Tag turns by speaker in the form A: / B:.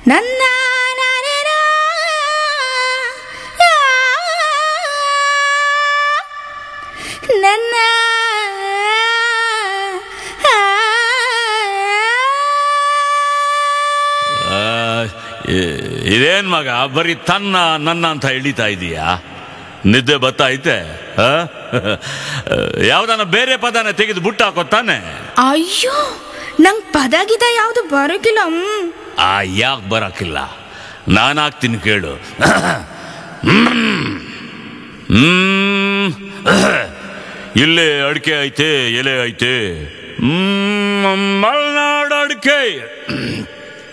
A: ನನ್ನ ನನೆನ ನನ್ನ
B: ಆ, ಇ- ಇದೇನ್ ಮಗ ಬರೀ ತನ್ನ ನನ್ನ ಅಂತ ಎಳಿತಾ ಇದೀಯಾ ನಿದ್ದೆ ಬತ್ತಾ ಐತೆ ಆ? ಯಾವ್ದಾನ ಬೇರೆ ಪದನ ತೆಗೆದು ಬುಟ್ಟ ಹಾಕೋ ತಾನೆ
A: ಅಯ್ಯೋ ನಂಗ್ ಪದ ಗಿದ ಯಾವ್ದು ಬರೋಕಿಲ್ಲ ಹ್ಮ್.
B: ಆ ಯಾಕೆ ಬರಕಿಲ್ಲ ನಾನು ಹಾಕ್ತೀನಿ ಕೇಳು ಹ್ಮ್ ಇಲ್ಲೇ ಅಡಿಕೆ ಐತೆ ಎಲೆ ಐತೆ ಹ್ಮ್ ಮಲ್ನಾಡು ಅಡಿಕೆ